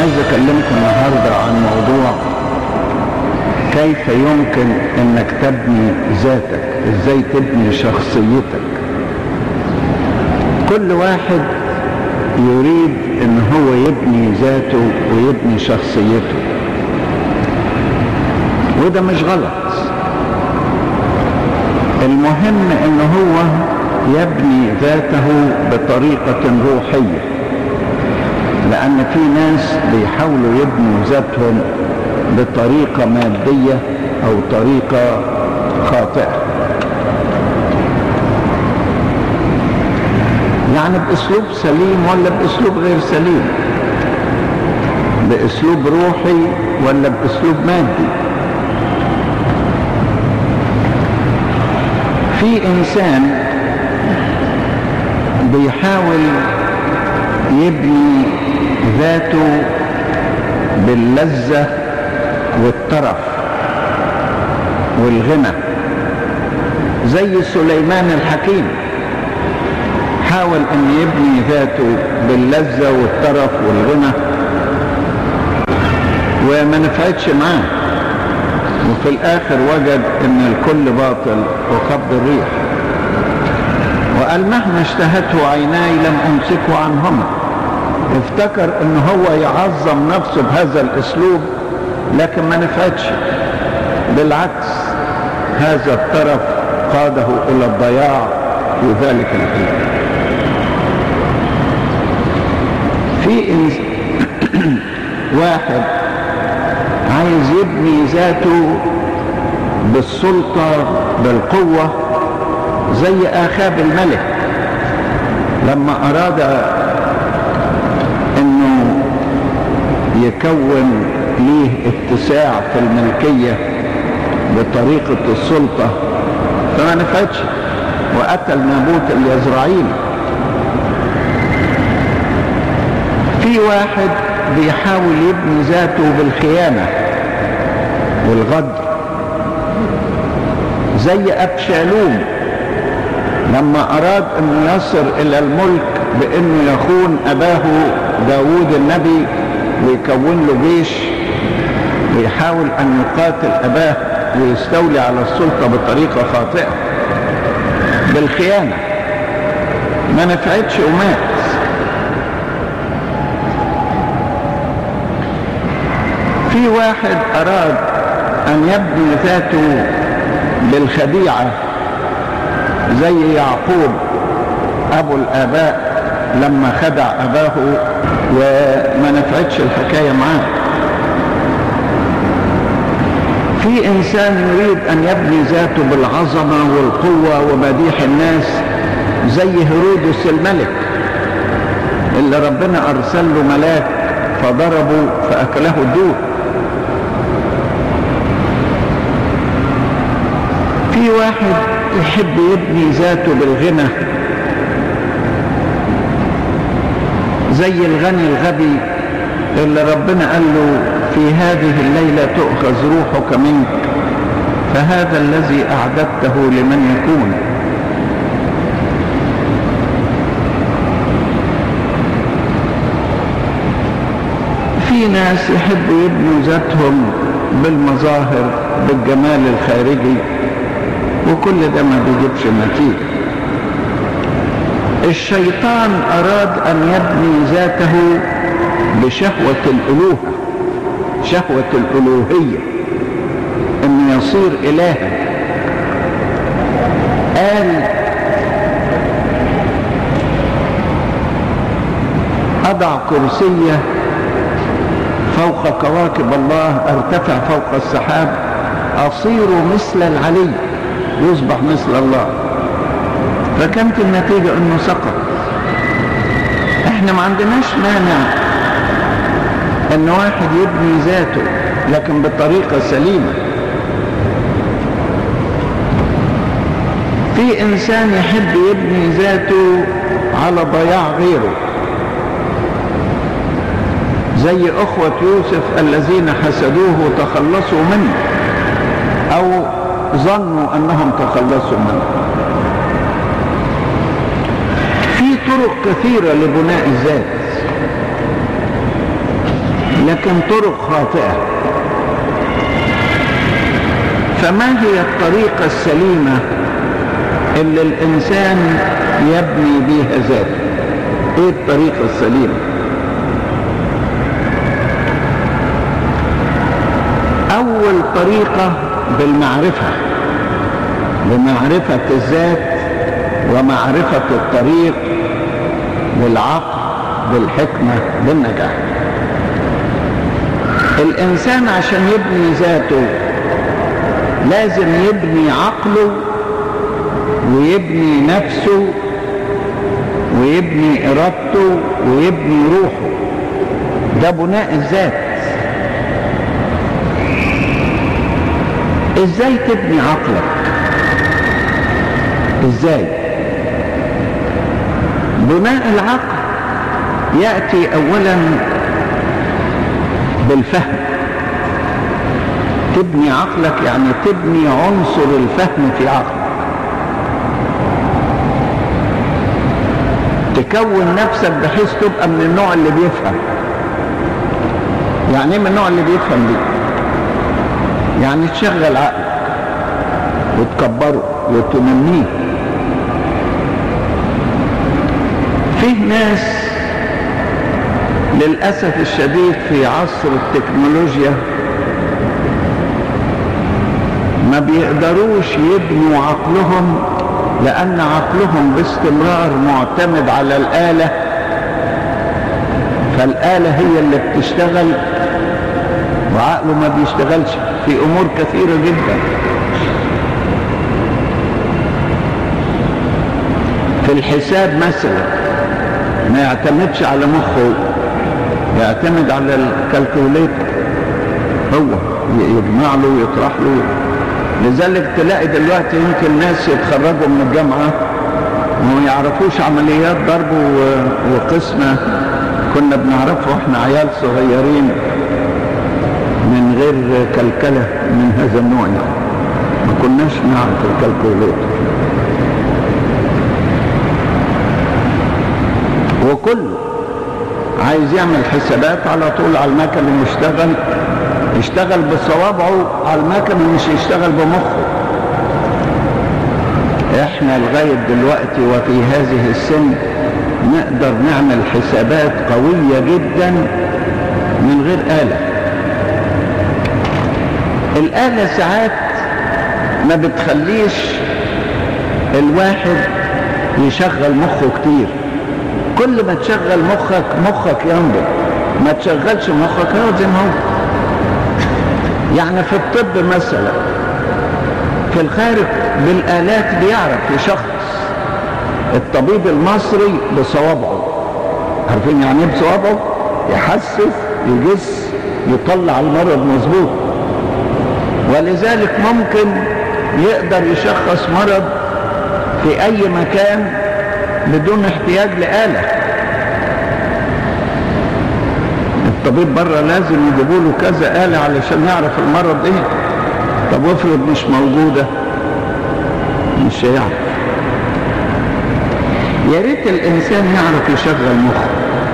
عايز اكلمكم النهارده عن موضوع كيف يمكن انك تبني ذاتك ازاي تبني شخصيتك كل واحد يريد ان هو يبني ذاته ويبني شخصيته وده مش غلط المهم ان هو يبني ذاته بطريقة روحية لان في ناس بيحاولوا يبنوا ذاتهم بطريقة مادية او طريقة خاطئة يعني باسلوب سليم ولا باسلوب غير سليم باسلوب روحي ولا باسلوب مادي في انسان بيحاول يبني ذاته باللذة والترف والغنى زي سليمان الحكيم حاول ان يبني ذاته باللذة والترف والغنى وما نفعتش معاه وفي الاخر وجد ان الكل باطل وخب الريح وقال مهما اشتهته عيناي لم امسكه عنهما افتكر ان هو يعظم نفسه بهذا الاسلوب لكن ما نفعتش بالعكس هذا الطرف قاده الى الضياع في ذلك الحين في إنس... واحد عايز يبني ذاته بالسلطة بالقوة زي آخاب الملك لما أراد أنه يكون ليه اتساع في الملكية بطريقة السلطة فما نفعتش وقتل نابوت اليزرعيلي في واحد بيحاول يبني ذاته بالخيانة والغدر زي أبشالوم لما أراد أن يصل إلى الملك بأنه يخون أباه داود النبي ويكون له جيش ويحاول أن يقاتل أباه ويستولي على السلطة بطريقة خاطئة بالخيانة ما نفعتش ومات في واحد أراد أن يبني ذاته بالخديعة زي يعقوب أبو الآباء لما خدع أباه وما نفعتش الحكاية معاه في إنسان يريد أن يبني ذاته بالعظمة والقوة ومديح الناس زي هيرودس الملك اللي ربنا أرسل له ملاك فضربه فأكله الدود في واحد يحب يبني ذاته بالغنى زي الغني الغبي اللي ربنا قال له في هذه الليلة تؤخذ روحك منك فهذا الذي أعددته لمن يكون في ناس يحبوا يبنوا ذاتهم بالمظاهر بالجمال الخارجي وكل ده ما بيجيبش نتيجة الشيطان أراد أن يبني ذاته بشهوة الألوهة شهوة الألوهية أن يصير إلها قال أضع كرسية فوق كواكب الله ارتفع فوق السحاب أصير مثل العلي يصبح مثل الله فكانت النتيجة انه سقط احنا ما عندناش مانع ان واحد يبني ذاته لكن بطريقة سليمة في انسان يحب يبني ذاته على ضياع غيره زي اخوة يوسف الذين حسدوه وتخلصوا منه او ظنوا انهم تخلصوا منه في طرق كثيرة لبناء الذات لكن طرق خاطئة فما هي الطريقة السليمة اللي الإنسان يبني بيها ذاته ايه الطريقة السليمة أول طريقة بالمعرفة بمعرفة الذات ومعرفة الطريق بالعقل بالحكمة بالنجاح الإنسان عشان يبني ذاته لازم يبني عقله ويبني نفسه ويبني إرادته ويبني روحه ده بناء الذات ازاي تبني عقلك ازاي بناء العقل يأتي أولا بالفهم تبني عقلك يعني تبني عنصر الفهم في عقلك تكون نفسك بحيث تبقى من النوع اللي بيفهم يعني ايه من النوع اللي بيفهم دي يعني تشغل عقلك وتكبره وتنميه فيه ناس للأسف الشديد في عصر التكنولوجيا ما بيقدروش يبنوا عقلهم لأن عقلهم باستمرار معتمد على الآلة فالآلة هي اللي بتشتغل وعقله ما بيشتغلش في أمور كثيرة جدا في الحساب مثلا ما يعتمدش على مخه يعتمد على الكالكوليتر هو يجمع له ويطرح له لذلك تلاقي دلوقتي يمكن ناس يتخرجوا من الجامعة وما يعرفوش عمليات ضرب وقسمة كنا بنعرفه واحنا عيال صغيرين من غير كلكلة من هذا النوع يعني ما كناش نعرف الكالكوليتر وكله عايز يعمل حسابات على طول على المكن المشتغل يشتغل بصوابعه على المكن مش يشتغل بمخه احنا لغاية دلوقتي وفي هذه السن نقدر نعمل حسابات قوية جدا من غير آلة الآلة ساعات ما بتخليش الواحد يشغل مخه كتير كل ما تشغل مخك مخك ينضج ما تشغلش مخك هو زي ما هو يعني في الطب مثلا في الخارج بالآلات بيعرف يشخص الطبيب المصري بصوابعه عارفين يعني ايه بصوابعه يحسس يجس يطلع المرض مظبوط ولذلك ممكن يقدر يشخص مرض في اي مكان بدون احتياج لآلة الطبيب بره لازم يجيبوا له كذا آلة علشان يعرف المرض ايه طب افرض مش موجودة مش هيعرف يا ريت الانسان يعرف يشغل مخه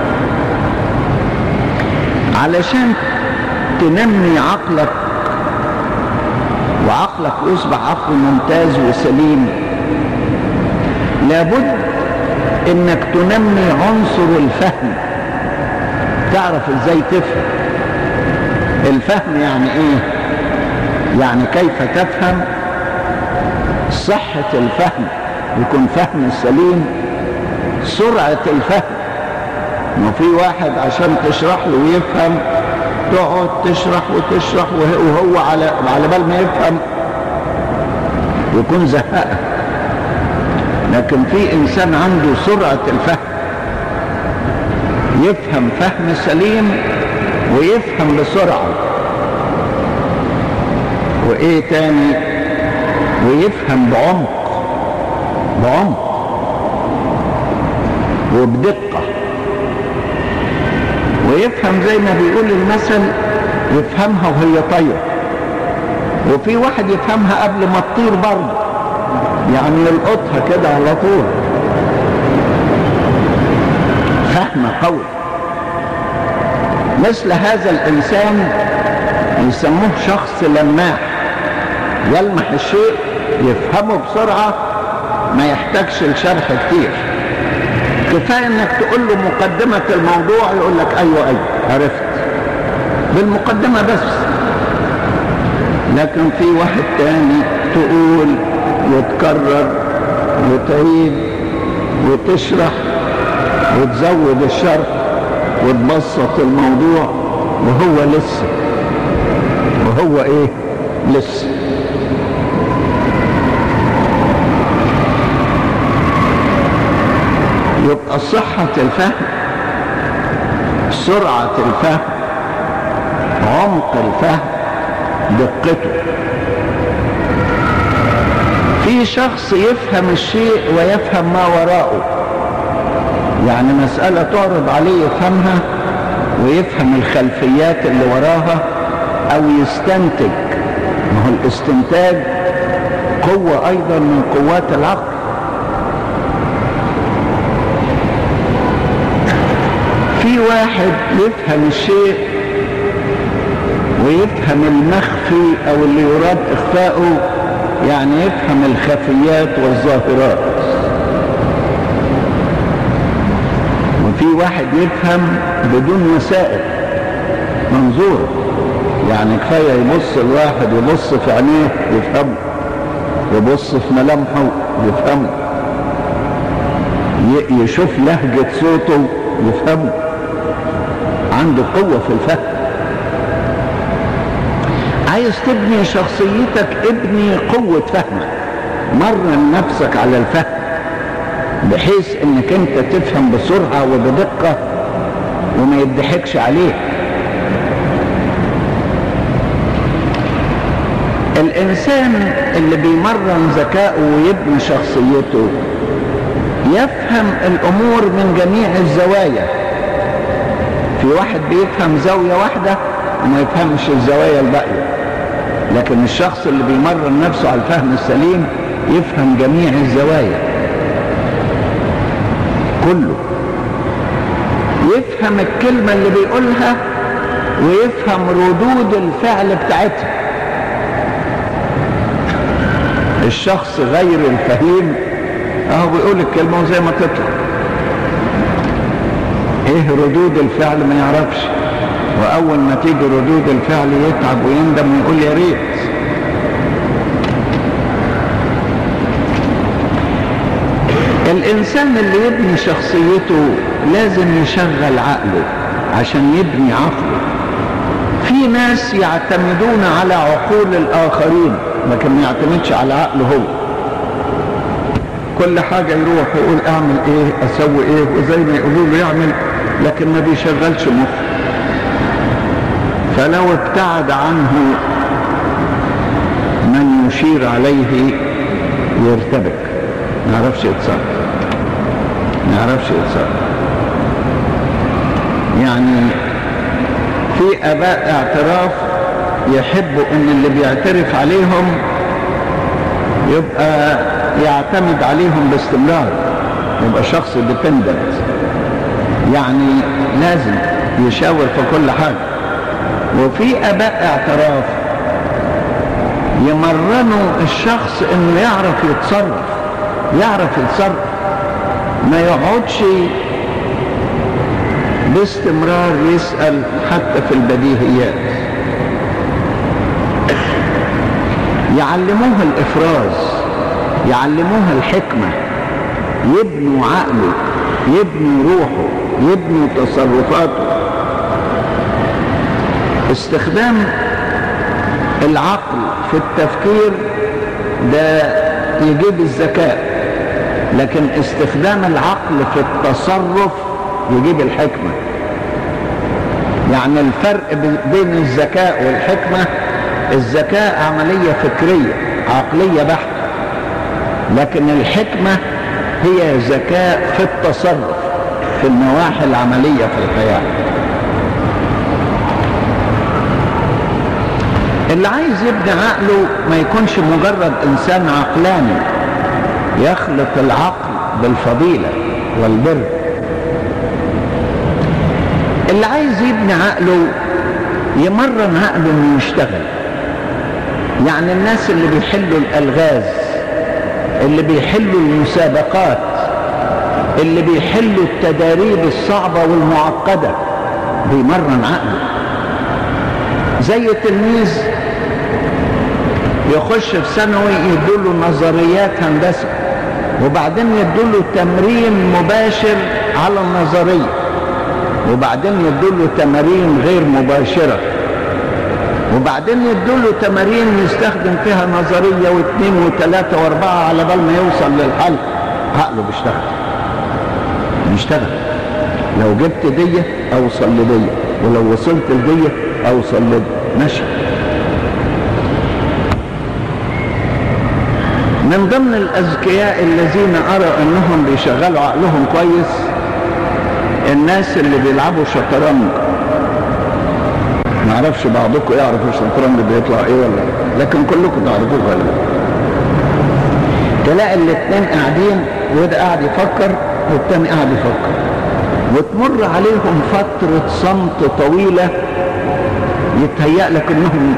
علشان تنمي عقلك وعقلك يصبح عقل ممتاز وسليم لابد انك تنمي عنصر الفهم تعرف ازاي تفهم الفهم يعني ايه يعني كيف تفهم صحة الفهم يكون فهم سليم سرعة الفهم وفي واحد عشان تشرح له ويفهم تقعد تشرح وتشرح وهو على على بال ما يفهم يكون زهقك لكن في انسان عنده سرعة الفهم يفهم فهم سليم ويفهم بسرعة وايه تاني ويفهم بعمق بعمق وبدقة ويفهم زي ما بيقول المثل يفهمها وهي طايرة وفي واحد يفهمها قبل ما تطير برضه يعني يلقطها كده على طول فهم قوي مثل هذا الإنسان يسموه شخص لماح يلمح الشيء يفهمه بسرعة ما يحتاجش لشرح كتير كفاية انك تقول له مقدمة الموضوع يقول لك ايوه ايوه عرفت بالمقدمة بس لكن في واحد تاني تقول وتكرر وتعيد وتشرح وتزود الشرح وتبسط الموضوع وهو لسه وهو ايه لسه يبقى صحة الفهم سرعة الفهم عمق الفهم دقته في شخص يفهم الشيء ويفهم ما وراءه يعني مسألة تعرض عليه يفهمها ويفهم الخلفيات اللي وراها او يستنتج ما هو الاستنتاج قوة ايضا من قوات العقل في واحد يفهم الشيء ويفهم المخفي او اللي يراد اخفاؤه يعني يفهم الخفيات والظاهرات وفي واحد يفهم بدون وسائل منظور يعني كفايه يبص الواحد يبص في عينيه يفهمه يبص في ملامحه يفهمه يشوف لهجه صوته يفهمه عنده قوة في الفهم عايز تبني شخصيتك ابني قوة فهمك مرن نفسك على الفهم بحيث انك انت تفهم بسرعة وبدقة وما يضحكش عليك الانسان اللي بيمرن ذكائه ويبني شخصيته يفهم الامور من جميع الزوايا في واحد بيفهم زاوية واحدة وما يفهمش الزوايا الباقية لكن الشخص اللي بيمرن نفسه على الفهم السليم يفهم جميع الزوايا كله يفهم الكلمة اللي بيقولها ويفهم ردود الفعل بتاعتها الشخص غير الفهيم اهو بيقول الكلمة وزي ما تطلع ايه ردود الفعل ما يعرفش واول ما تيجي ردود الفعل يتعب ويندم ويقول يا ريت الانسان اللي يبني شخصيته لازم يشغل عقله عشان يبني عقله في ناس يعتمدون على عقول الاخرين لكن ما يعتمدش على عقله هو كل حاجة يروح يقول اعمل ايه اسوي ايه وزي ما يقولوا له يعمل لكن ما بيشغلش مخه فلو ابتعد عنه من يشير عليه يرتبك ما يعرفش يتصرف ما يعرفش يتصرف يعني في اباء اعتراف يحبوا ان اللي بيعترف عليهم يبقى يعتمد عليهم باستمرار يبقى شخص ديبندنت يعني لازم يشاور في كل حاجة وفي اباء اعتراف يمرنوا الشخص انه يعرف يتصرف يعرف يتصرف ما يقعدش باستمرار يسأل حتى في البديهيات يعلموه الافراز يعلموه الحكمة يبنوا عقله يبنوا روحه يبنوا تصرفاته استخدام العقل في التفكير ده يجيب الذكاء لكن استخدام العقل في التصرف يجيب الحكمة يعني الفرق بين الذكاء والحكمة الذكاء عملية فكرية عقلية بحتة لكن الحكمة هي ذكاء في التصرف في النواحي العملية في الحياة اللي عايز يبني عقله ما يكونش مجرد انسان عقلاني يخلط العقل بالفضيلة والبر اللي عايز يبني عقله يمرن عقله انه يشتغل يعني الناس اللي بيحلوا الالغاز اللي بيحلوا المسابقات اللي بيحلوا التداريب الصعبة والمعقدة بيمرن عقله زي تلميذ يخش في ثانوي يدوله نظريات هندسة وبعدين يدوله تمرين مباشر على النظرية وبعدين يدوله تمارين غير مباشرة وبعدين يدوله تمارين يستخدم فيها نظرية واثنين وثلاثة واربعة على بال ما يوصل للحل عقله بيشتغل بيشتغل لو جبت دية اوصل لدية ولو وصلت لدية اوصل لدية ماشي من ضمن الاذكياء الذين ارى انهم بيشغلوا عقلهم كويس الناس اللي بيلعبوا شطرنج ما اعرفش بعضكم يعرفوا الشطرنج بيطلع ايه ولا لكن كلكم تعرفوه غالبا تلاقي الاثنين قاعدين وده قاعد يفكر والتاني قاعد يفكر وتمر عليهم فترة صمت طويلة يتهيأ لك انهم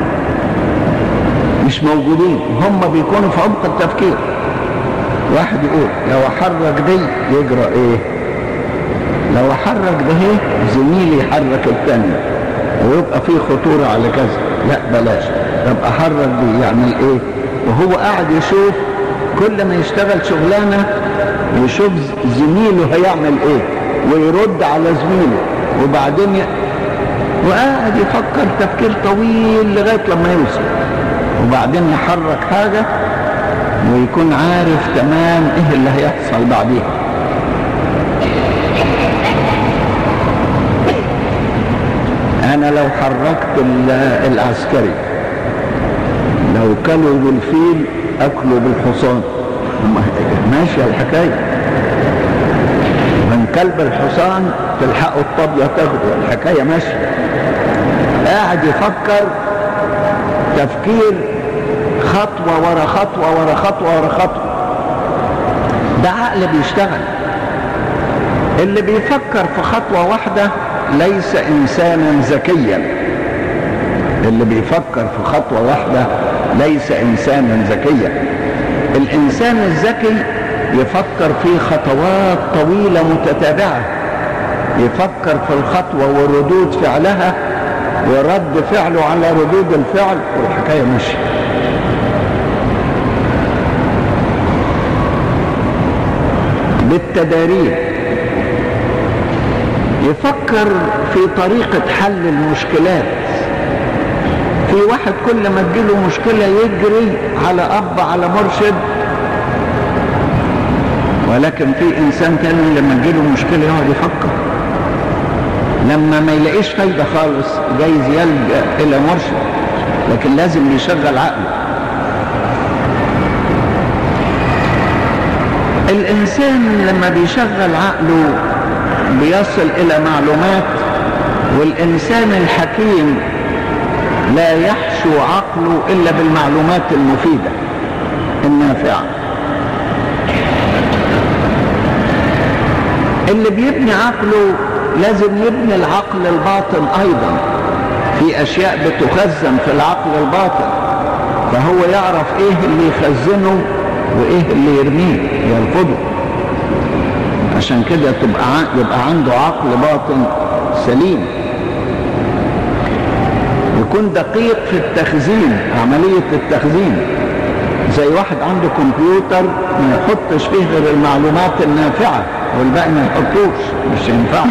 مش موجودين هم بيكونوا في عمق التفكير واحد يقول لو احرك دي يجرى ايه لو احرك ده ايه زميلي يحرك الثاني ويبقى في خطورة على كذا لا بلاش طب احرك دي يعمل ايه وهو قاعد يشوف كل ما يشتغل شغلانة يشوف زميله هيعمل ايه ويرد على زميله وبعدين ي... وقاعد يفكر تفكير طويل لغاية لما يوصل وبعدين يحرك حاجة ويكون عارف تمام ايه اللي هيحصل بعديها انا لو حركت العسكري لو كلوا بالفيل اكلوا بالحصان ماشية الحكاية من كلب الحصان تلحقوا الطبلة تاخدوا الحكاية ماشية قاعد يفكر تفكير خطوة ورا خطوة ورا خطوة ورا خطوة ده عقل بيشتغل اللي بيفكر في خطوة واحدة ليس إنسانا ذكيا اللي بيفكر في خطوة واحدة ليس إنسانا ذكيا الإنسان الذكي يفكر في خطوات طويلة متتابعة يفكر في الخطوة وردود فعلها ورد فعله على ردود الفعل والحكاية ماشية بالتداريب يفكر في طريقة حل المشكلات في واحد كل ما تجيله مشكلة يجري على أب على مرشد ولكن في إنسان تاني لما تجيله مشكلة يقعد يفكر لما ما يلاقيش فايدة خالص جايز يلجأ إلى مرشد لكن لازم يشغل عقله الإنسان لما بيشغل عقله بيصل إلى معلومات والإنسان الحكيم لا يحشو عقله إلا بالمعلومات المفيدة النافعة اللي بيبني عقله لازم يبني العقل الباطن أيضا في أشياء بتخزن في العقل الباطن فهو يعرف إيه اللي يخزنه وإيه اللي يرميه يرفضه عشان كده تبقى يبقى عنده عقل باطن سليم يكون دقيق في التخزين عملية التخزين زي واحد عنده كمبيوتر ما يحطش فيه غير المعلومات النافعة والباقي ما يحطوش مش ينفع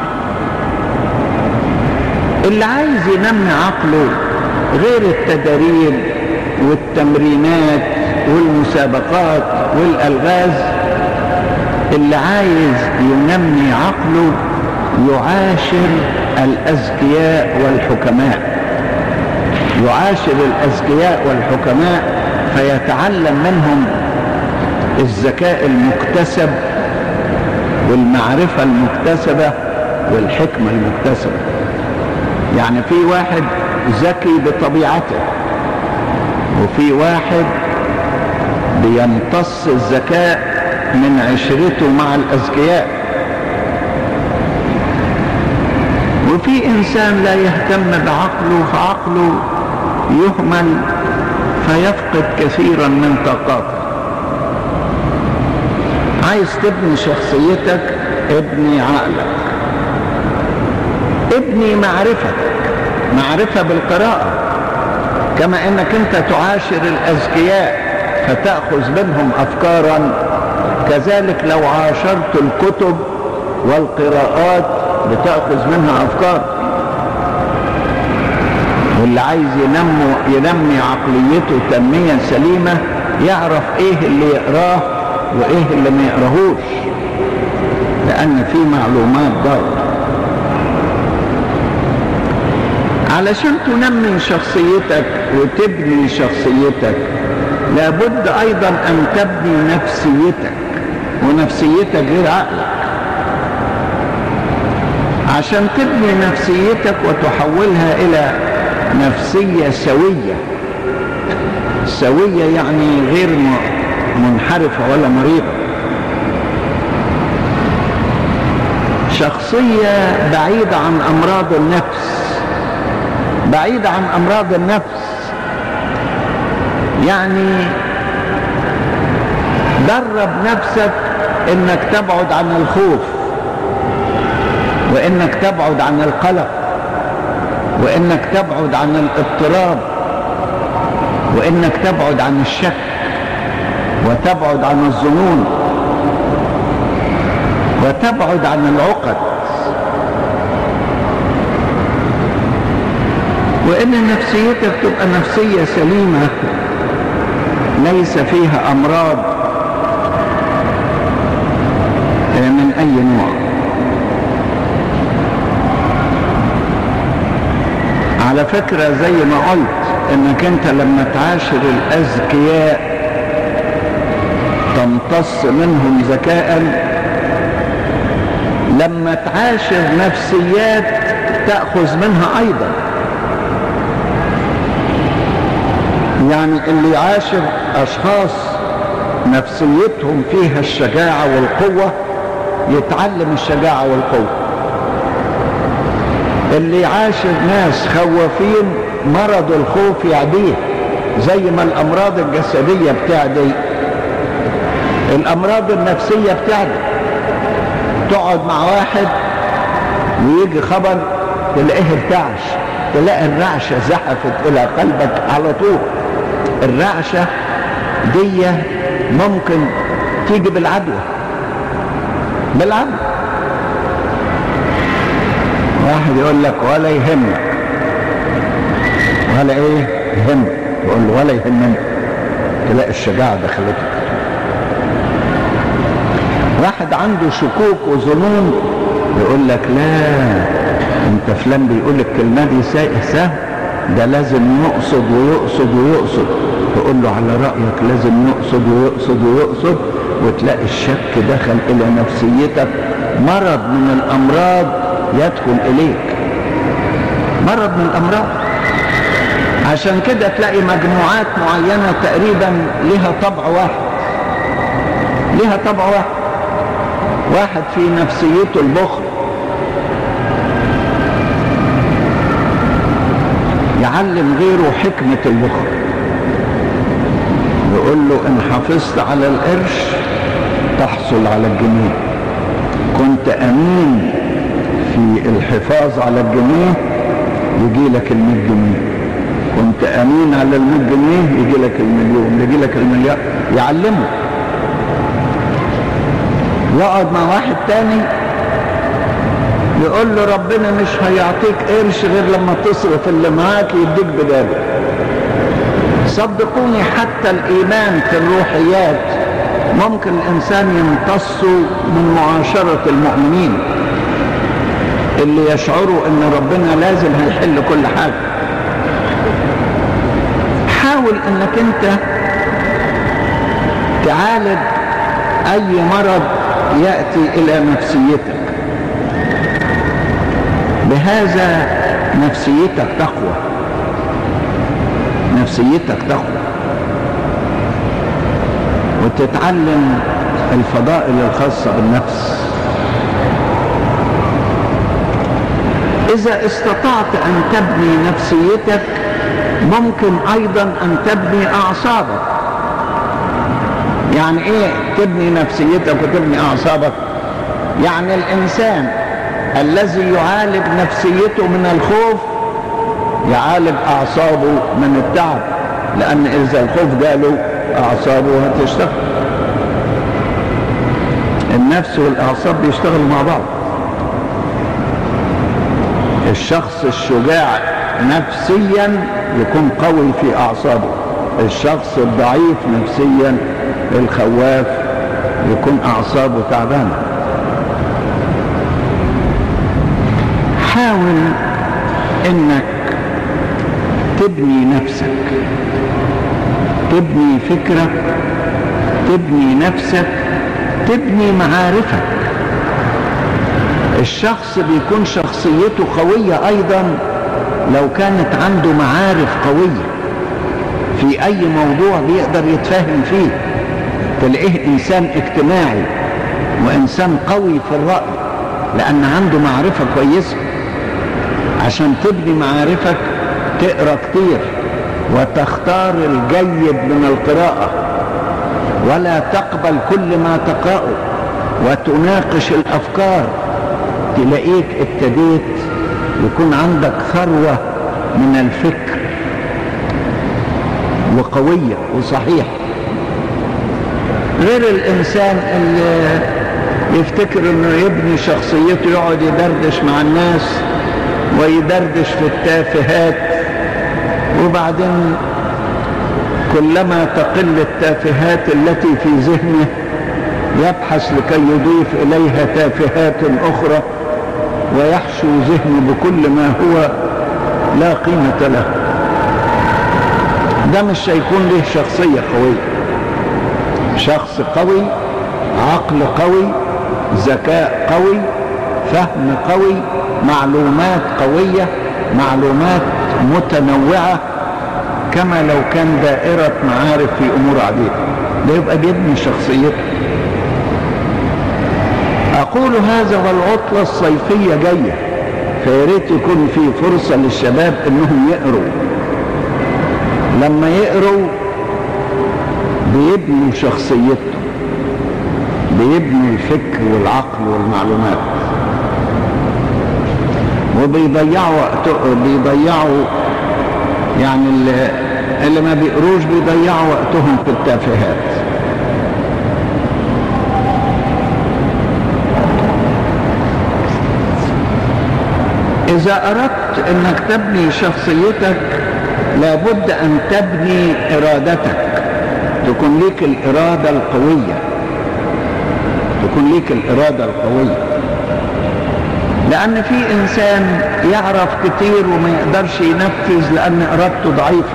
اللي عايز ينمي عقله غير التدريب والتمرينات والمسابقات والألغاز اللي عايز ينمي عقله يعاشر الأذكياء والحكماء يعاشر الأذكياء والحكماء فيتعلم منهم الذكاء المكتسب والمعرفة المكتسبة والحكمة المكتسبة يعني في واحد ذكي بطبيعته وفي واحد بيمتص الذكاء من عشرته مع الأذكياء وفي إنسان لا يهتم بعقله فعقله يهمل فيفقد كثيرا من طاقاته عايز تبني شخصيتك ابني عقلك ابني معرفتك معرفة بالقراءة كما انك انت تعاشر الاذكياء فتأخذ منهم افكارا كذلك لو عاشرت الكتب والقراءات بتأخذ منها افكار واللي عايز ينمو ينمي عقليته تنمية سليمة يعرف ايه اللي يقراه وايه اللي ما يقراهوش لان في معلومات ضارة علشان تنمي شخصيتك وتبني شخصيتك لابد ايضا ان تبني نفسيتك ونفسيتك غير عقلك عشان تبني نفسيتك وتحولها الى نفسية سوية سوية يعني غير منحرفة ولا مريضة شخصية بعيدة عن أمراض النفس بعيدة عن أمراض النفس يعني درب نفسك انك تبعد عن الخوف وانك تبعد عن القلق وانك تبعد عن الاضطراب وانك تبعد عن الشك وتبعد عن الظنون وتبعد عن العقد وان نفسيتك تبقى نفسية سليمة ليس فيها امراض من اي نوع على فكرة زي ما قلت انك انت لما تعاشر الاذكياء تمتص منهم ذكاء لما تعاشر نفسيات تأخذ منها ايضا يعني اللي يعاشر اشخاص نفسيتهم فيها الشجاعة والقوة يتعلم الشجاعة والقوة اللي يعاشر ناس خوافين مرض الخوف يعديه زي ما الامراض الجسدية بتعدي الامراض النفسية بتعدي تقعد مع واحد ويجي خبر تلاقيه ارتعش تلاقي الرعشة زحفت الى قلبك على طول الرعشة دي ممكن تيجي بالعدوى بالعدوى واحد يقول لك ولا يهمك ولا ايه يهمك تقول له ولا يهمني تلاقي الشجاعة دخلتك واحد عنده شكوك وظنون يقول لك لا انت فلان بيقول الكلمة دي سهل ده لازم يقصد ويقصد ويقصد تقول له على رأيك لازم يقصد ويقصد ويقصد وتلاقي الشك دخل الى نفسيتك مرض من الامراض يدخل اليك مرض من الامراض عشان كده تلاقي مجموعات معينة تقريبا لها طبع واحد لها طبع واحد واحد في نفسيته البخل يعلم غيره حكمة البخل يقول له ان حافظت على القرش تحصل على الجنيه كنت امين في الحفاظ على الجنيه يجي لك المية جنيه كنت امين على المية جنيه يجي لك المليون يجي لك المليار يعلمه يقعد مع واحد تاني يقول له ربنا مش هيعطيك قرش غير لما تصرف اللي معاك يديك بداله صدقوني حتى الايمان في الروحيات ممكن الانسان يمتص من معاشرة المؤمنين اللي يشعروا ان ربنا لازم هيحل كل حاجة حاول انك انت تعالج اي مرض يأتي الى نفسيتك بهذا نفسيتك تقوى نفسيتك تقوى وتتعلم الفضائل الخاصة بالنفس إذا استطعت أن تبني نفسيتك ممكن أيضا أن تبني أعصابك يعني إيه تبني نفسيتك وتبني أعصابك يعني الإنسان الذي يعالج نفسيته من الخوف يعالج أعصابه من التعب لأن إذا الخوف جاله أعصابه هتشتغل النفس والأعصاب بيشتغلوا مع بعض الشخص الشجاع نفسيا يكون قوي في أعصابه الشخص الضعيف نفسيا الخواف يكون أعصابه تعبانة حاول انك تبني نفسك تبني فكرك تبني نفسك تبني معارفك الشخص بيكون شخصيته قوية ايضا لو كانت عنده معارف قوية في اي موضوع بيقدر يتفاهم فيه تلاقيه انسان اجتماعي وانسان قوي في الرأي لان عنده معرفة كويسة عشان تبني معارفك تقرا كتير وتختار الجيد من القراءة ولا تقبل كل ما تقرأه وتناقش الأفكار تلاقيك ابتديت يكون عندك ثروة من الفكر وقوية وصحيح غير الإنسان اللي يفتكر انه يبني شخصيته يقعد يدردش مع الناس ويدردش في التافهات وبعدين كلما تقل التافهات التي في ذهنه يبحث لكي يضيف إليها تافهات أخرى ويحشو ذهنه بكل ما هو لا قيمة له ده مش هيكون له شخصية قوية شخص قوي عقل قوي ذكاء قوي فهم قوي معلومات قوية معلومات متنوعة كما لو كان دائرة معارف في أمور عديدة ده يبقى بيبني شخصيته أقول هذا والعطلة الصيفية جاية فياريت يكون في فرصة للشباب إنهم يقروا لما يقروا بيبنوا شخصيتهم بيبنوا الفكر والعقل والمعلومات وبيضيعوا وقت بيضيعوا يعني اللي, اللي ما بيقروش بيضيعوا وقتهم في التافهات إذا أردت أنك تبني شخصيتك لابد أن تبني إرادتك تكون ليك الإرادة القوية تكون ليك الإرادة القوية لأن في إنسان يعرف كتير وما يقدرش ينفذ لأن إرادته ضعيفة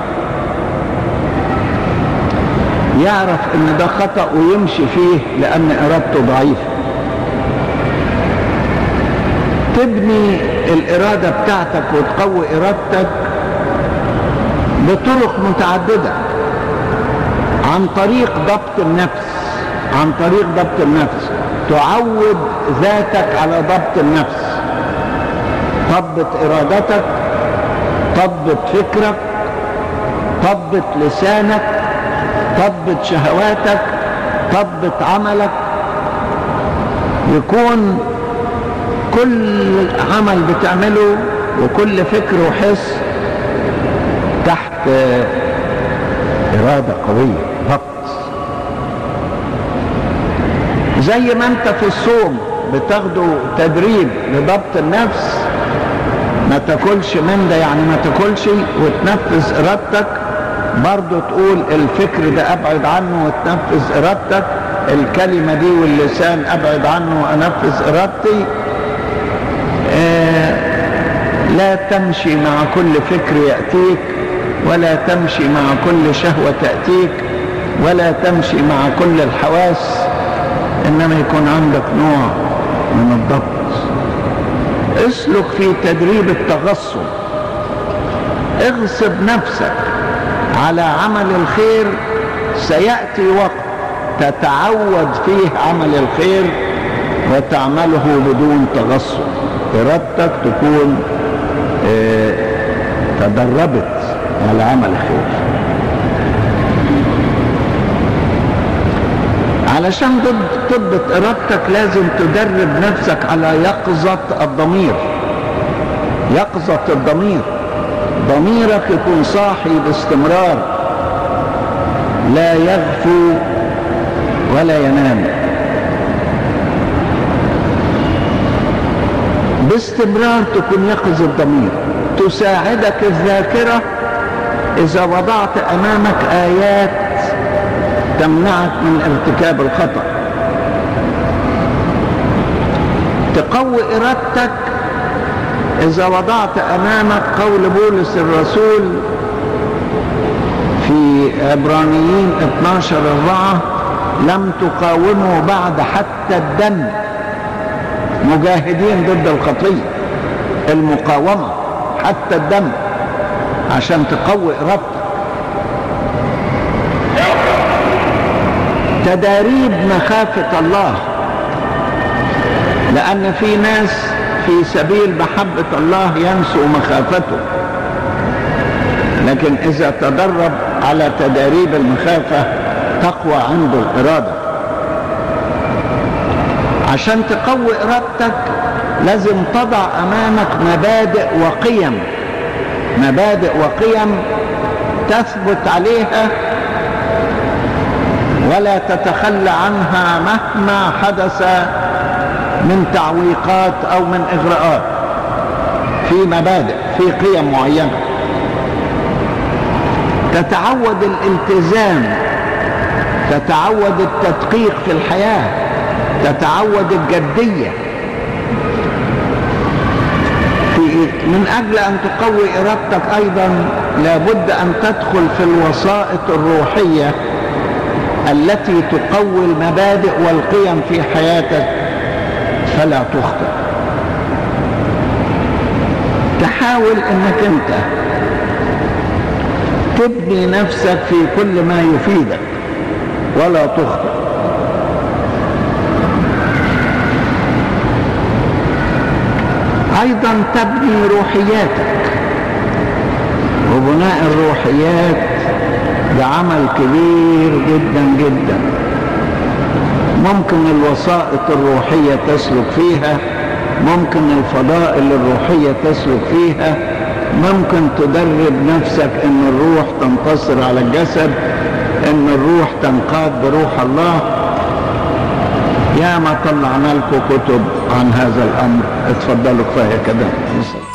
يعرف إن ده خطأ ويمشي فيه لأن إرادته ضعيفة تبني الإرادة بتاعتك وتقوي إرادتك بطرق متعددة عن طريق ضبط النفس عن طريق ضبط النفس تعود ذاتك على ضبط النفس ضبط ارادتك ضبط فكرك ضبط لسانك ضبط شهواتك ضبط عملك يكون كل عمل بتعمله وكل فكر وحس تحت إرادة قوية ضبط زي ما انت في الصوم بتاخدوا تدريب لضبط النفس ما تاكلش من ده يعني ما تاكلش وتنفذ ارادتك برضه تقول الفكر ده ابعد عنه وتنفذ ارادتك الكلمة دي واللسان ابعد عنه وانفذ ارادتي آه لا تمشي مع كل فكر يأتيك ولا تمشي مع كل شهوة تأتيك ولا تمشي مع كل الحواس إنما يكون عندك نوع من الضبط اسلك في تدريب التغصب اغصب نفسك على عمل الخير سيأتي وقت تتعود فيه عمل الخير وتعمله بدون تغصب إرادتك تكون اه تدربت على عمل الخير علشان تضبط ارادتك لازم تدرب نفسك على يقظة الضمير يقظة الضمير ضميرك يكون صاحي باستمرار لا يغفو ولا ينام باستمرار تكون يقظ الضمير تساعدك الذاكرة إذا وضعت أمامك آيات تمنعك من ارتكاب الخطأ تقوي إرادتك إذا وضعت أمامك قول بولس الرسول في عبرانيين 12 4 لم تقاوموا بعد حتى الدم مجاهدين ضد الخطية المقاومة حتى الدم عشان تقوي إرادتك تداريب مخافة الله لأن في ناس في سبيل محبة الله ينسوا مخافته لكن إذا تدرب على تداريب المخافة تقوى عنده الإرادة عشان تقوي إرادتك لازم تضع أمامك مبادئ وقيم مبادئ وقيم تثبت عليها ولا تتخلى عنها مهما حدث من تعويقات او من اغراءات في مبادئ في قيم معينه تتعود الالتزام تتعود التدقيق في الحياه تتعود الجديه في من اجل ان تقوي ارادتك ايضا لابد ان تدخل في الوسائط الروحيه التي تقوي المبادئ والقيم في حياتك فلا تخطئ تحاول انك انت تبني نفسك في كل ما يفيدك ولا تخطئ ايضا تبني روحياتك وبناء الروحيات ده عمل كبير جدا جدا ممكن الوسائط الروحية تسلك فيها ممكن الفضائل الروحية تسلك فيها ممكن تدرب نفسك ان الروح تنتصر على الجسد ان الروح تنقاد بروح الله يا ما طلعنا لكم كتب عن هذا الامر اتفضلوا كفايه كده